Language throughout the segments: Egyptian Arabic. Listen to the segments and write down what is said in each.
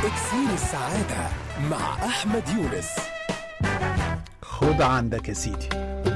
اكسير السعادة مع أحمد يونس خد عندك يا سيدي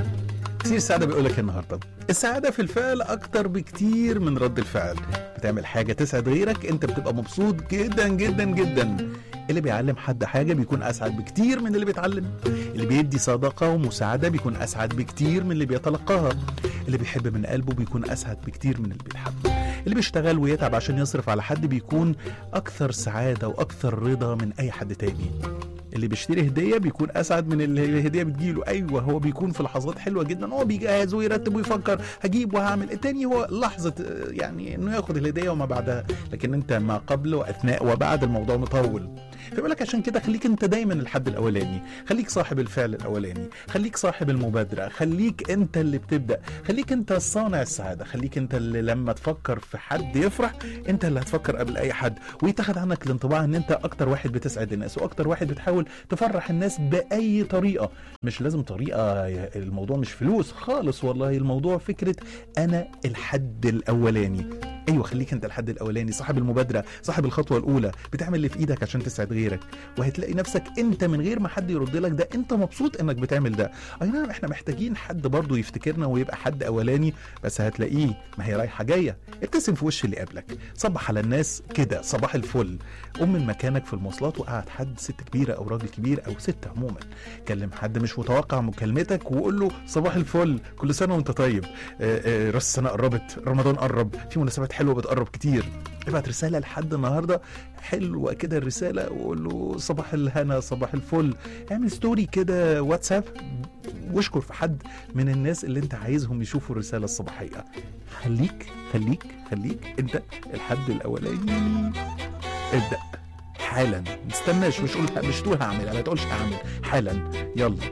كتير السعادة بيقول لك النهارده السعادة في الفعل أكتر بكتير من رد الفعل بتعمل حاجة تسعد غيرك أنت بتبقى مبسوط جدا جدا جدا اللي بيعلم حد حاجة بيكون أسعد بكتير من اللي بيتعلم اللي بيدي صدقة ومساعدة بيكون أسعد بكتير من اللي بيتلقاها اللي بيحب من قلبه بيكون أسعد بكتير من اللي بيتحب اللي بيشتغل ويتعب عشان يصرف على حد بيكون أكثر سعادة وأكثر رضا من أي حد تاني اللي بيشتري هديه بيكون اسعد من اللي الهديه بتجيله ايوه هو بيكون في لحظات حلوه جدا هو بيجهز ويرتب ويفكر هجيب وهعمل التاني هو لحظه آه، يعني انه ياخد الهديه وما بعدها لكن انت ما قبل واثناء وبعد الموضوع مطول فبقول لك عشان كده خليك انت دايما الحد الاولاني خليك صاحب الفعل الاولاني خليك صاحب المبادره خليك انت اللي بتبدا خليك انت صانع السعاده خليك انت اللي لما تفكر في حد يفرح انت اللي هتفكر قبل اي حد ويتاخد عنك الانطباع ان انت اكتر واحد بتسعد الناس واكتر واحد بتحاول تفرح الناس باي طريقه مش لازم طريقه الموضوع مش فلوس خالص والله الموضوع فكره انا الحد الاولاني ايوه خليك انت الحد الاولاني صاحب المبادره صاحب الخطوه الاولى بتعمل اللي في ايدك عشان تسعد غيرك وهتلاقي نفسك انت من غير ما حد يرد لك ده انت مبسوط انك بتعمل ده اي نعم احنا محتاجين حد برضه يفتكرنا ويبقى حد اولاني بس هتلاقيه ما هي رايحه جايه ابتسم في وش اللي قبلك صبح على الناس كده صباح الفل قوم من مكانك في المواصلات وقعد حد ست كبيره او راجل كبير او ست عموما كلم حد مش متوقع مكالمتك وقول له صباح الفل كل سنه وانت طيب آه، آه، راس السنه قربت رمضان قرب في مناسبات حلوه بتقرب كتير ابعت رساله لحد النهارده حلوه كده الرساله وقول له صباح الهنا صباح الفل اعمل ستوري كده واتساب واشكر في حد من الناس اللي انت عايزهم يشوفوا الرساله الصباحيه خليك خليك خليك انت الحد الاولاني ابدا حالا ما تستناش مش قول مش تقول هعمل ما تقولش هعمل حالا يلا